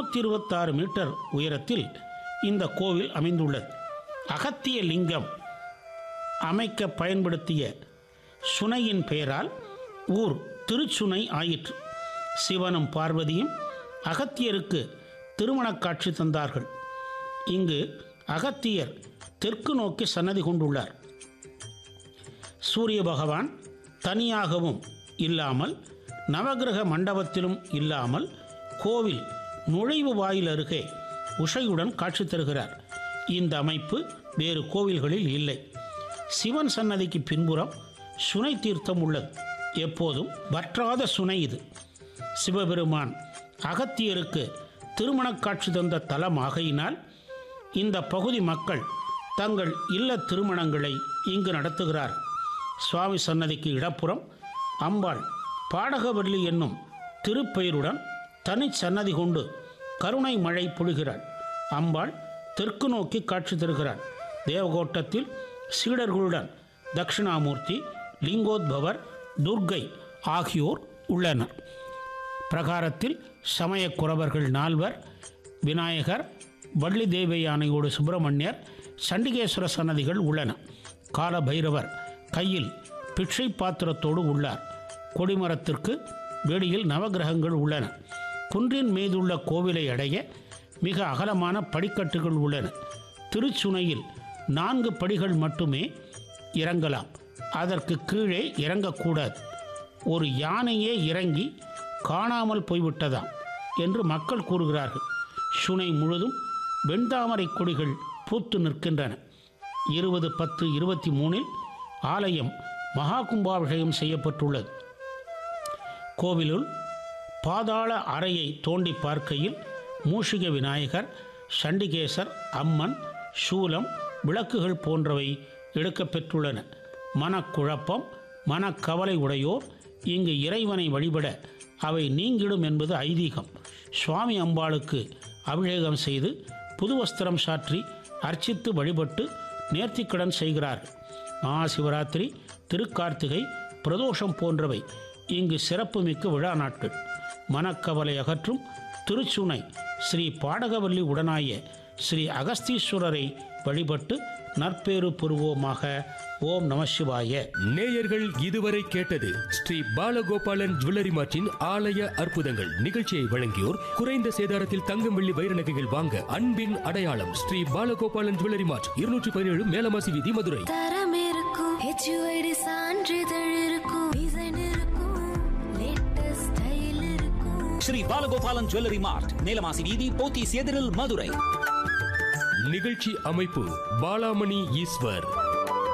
நூற்றி இருபத்தாறு மீட்டர் உயரத்தில் இந்த கோவில் அமைந்துள்ளது அகத்திய லிங்கம் அமைக்க பயன்படுத்திய சுனையின் பெயரால் ஊர் திருச்சுனை ஆயிற்று சிவனும் பார்வதியும் அகத்தியருக்கு திருமணக் காட்சி தந்தார்கள் இங்கு அகத்தியர் தெற்கு நோக்கி சன்னதி கொண்டுள்ளார் சூரிய பகவான் தனியாகவும் இல்லாமல் நவகிரக மண்டபத்திலும் இல்லாமல் கோவில் நுழைவு வாயில் அருகே உஷையுடன் காட்சி தருகிறார் இந்த அமைப்பு வேறு கோவில்களில் இல்லை சிவன் சன்னதிக்கு பின்புறம் சுனை தீர்த்தம் உள்ளது எப்போதும் வற்றாத சுனை இது சிவபெருமான் அகத்தியருக்கு திருமணக் காட்சி தந்த தலம் ஆகையினால் இந்த பகுதி மக்கள் தங்கள் இல்ல திருமணங்களை இங்கு நடத்துகிறார் சுவாமி சன்னதிக்கு இடப்புறம் அம்பாள் பாடகவல்லி என்னும் திருப்பெயருடன் தனி சன்னதி கொண்டு கருணை மழை பொழிகிறாள் அம்பாள் தெற்கு நோக்கி காட்சி தருகிறாள் தேவகோட்டத்தில் சீடர்களுடன் தட்சிணாமூர்த்தி லிங்கோத்பவர் துர்க்கை ஆகியோர் உள்ளனர் பிரகாரத்தில் சமயக் குறவர்கள் நால்வர் விநாயகர் வள்ளி தேவி யானையோடு சுப்பிரமணியர் சண்டிகேஸ்வர சன்னதிகள் உள்ளன கால பைரவர் கையில் பிட்சை பாத்திரத்தோடு உள்ளார் கொடிமரத்திற்கு வெளியில் நவகிரகங்கள் உள்ளன குன்றின் மீதுள்ள கோவிலை அடைய மிக அகலமான படிக்கட்டுகள் உள்ளன திருச்சுனையில் நான்கு படிகள் மட்டுமே இறங்கலாம் அதற்கு கீழே இறங்கக்கூடாது ஒரு யானையே இறங்கி காணாமல் போய்விட்டதாம் என்று மக்கள் கூறுகிறார்கள் சுனை முழுதும் வெண்தாமரை கொடிகள் பூத்து நிற்கின்றன இருபது பத்து இருபத்தி மூணில் ஆலயம் மகா கும்பாபிஷேகம் செய்யப்பட்டுள்ளது கோவிலுள் பாதாள அறையை தோண்டி பார்க்கையில் மூஷிக விநாயகர் சண்டிகேசர் அம்மன் சூலம் விளக்குகள் போன்றவை எடுக்கப்பெற்றுள்ளன மனக்குழப்பம் மனக்கவலை உடையோர் இங்கு இறைவனை வழிபட அவை நீங்கிடும் என்பது ஐதீகம் சுவாமி அம்பாளுக்கு அபிஷேகம் செய்து புது வஸ்திரம் சாற்றி அர்ச்சித்து வழிபட்டு நேர்த்திக்கடன் செய்கிறார்கள் மகாசிவராத்திரி திருக்கார்த்திகை பிரதோஷம் போன்றவை இங்கு சிறப்புமிக்க விழா நாட்கள் மனக்கவலை அகற்றும் திருச்சுனை ஸ்ரீ பாடகவல்லி உடனாய ஸ்ரீ அகஸ்தீஸ்வரரை வழிபட்டு நற்பேறு பெறுவோமாக ஓம் நம சிவாய நேயர்கள் இதுவரை கேட்டது ஸ்ரீ பாலகோபாலன் ஜுவல்லரி மார்ட்டின் ஆலய அற்புதங்கள் நிகழ்ச்சியை வழங்கியோர் குறைந்த சேதாரத்தில் தங்கம் வெள்ளி வைர நகைகள் வாங்க அன்பின் அடையாளம் ஸ்ரீ பாலகோபாலன் ஜுவல்லரி மார்ட் இருநூற்றி பதினேழு மேலமாசி வீதி மதுரை தரம் இருக்கும் ஹெச்யூஐடி சான்றிதழ் இருக்கும் டிசைன் இருக்கும் லேட்டஸ்ட் ஸ்டைல் இருக்கும் ஸ்ரீ பாலகோபாலன் ஜுவல்லரி மார்ட் நீலமாசி வீதி போத்தீஸ் எதிரில் மதுரை நிகழ்ச்சி அமைப்பு பாலாமணி ஈஸ்வர்